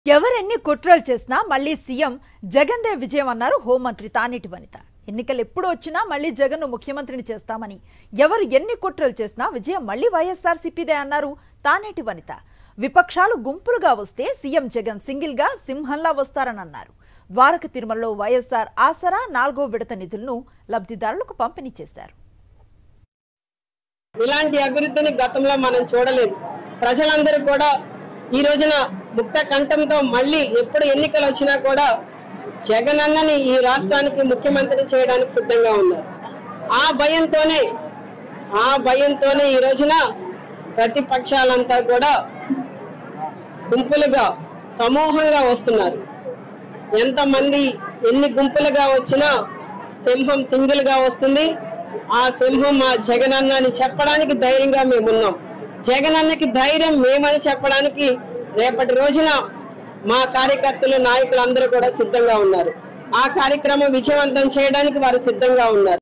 ఎవరెన్ని కుట్రలు చేసినా మళ్ళీ సీఎం జగన్దే విజయం అన్నారు హోంమంత్రి తానేటి వనిత ఎన్నికలు ఎప్పుడు వచ్చినా మళ్ళీ జగన్ను ముఖ్యమంత్రిని చేస్తామని ఎవరు ఎన్ని కుట్రలు చేసినా విజయం మళ్ళీ వైఎస్ఆర్సీపీదే అన్నారు తానేటి వనిత విపక్షాలు గుంపులుగా వస్తే సీఎం జగన్ సింగిల్గా సింహంలా వస్తారని అన్నారు ద్వారక తిరుమలలో వైఎస్ఆర్ ఆసరా నాలుగో విడత నిధులను లబ్ధిదారులకు పంపిణీ చేశారు ఇలాంటి అభివృద్ధిని గతంలో మనం చూడలేదు ప్రజలందరూ కూడా ఈ రోజున ముక్త కంఠంతో మళ్ళీ ఎప్పుడు ఎన్నికలు వచ్చినా కూడా జగన్ అన్నని ఈ రాష్ట్రానికి ముఖ్యమంత్రి చేయడానికి సిద్ధంగా ఉన్నారు ఆ భయంతోనే ఆ భయంతోనే ఈ రోజున ప్రతిపక్షాలంతా కూడా గుంపులుగా సమూహంగా వస్తున్నారు ఎంతమంది ఎన్ని గుంపులుగా వచ్చినా సింహం సింగిల్ గా వస్తుంది ఆ సింహం మా జగనన్న అని చెప్పడానికి ధైర్యంగా మేమున్నాం జగనన్నకి ధైర్యం మేమని చెప్పడానికి రేపటి రోజున మా కార్యకర్తలు నాయకులు అందరూ కూడా సిద్ధంగా ఉన్నారు ఆ కార్యక్రమం విజయవంతం చేయడానికి వారు సిద్ధంగా ఉన్నారు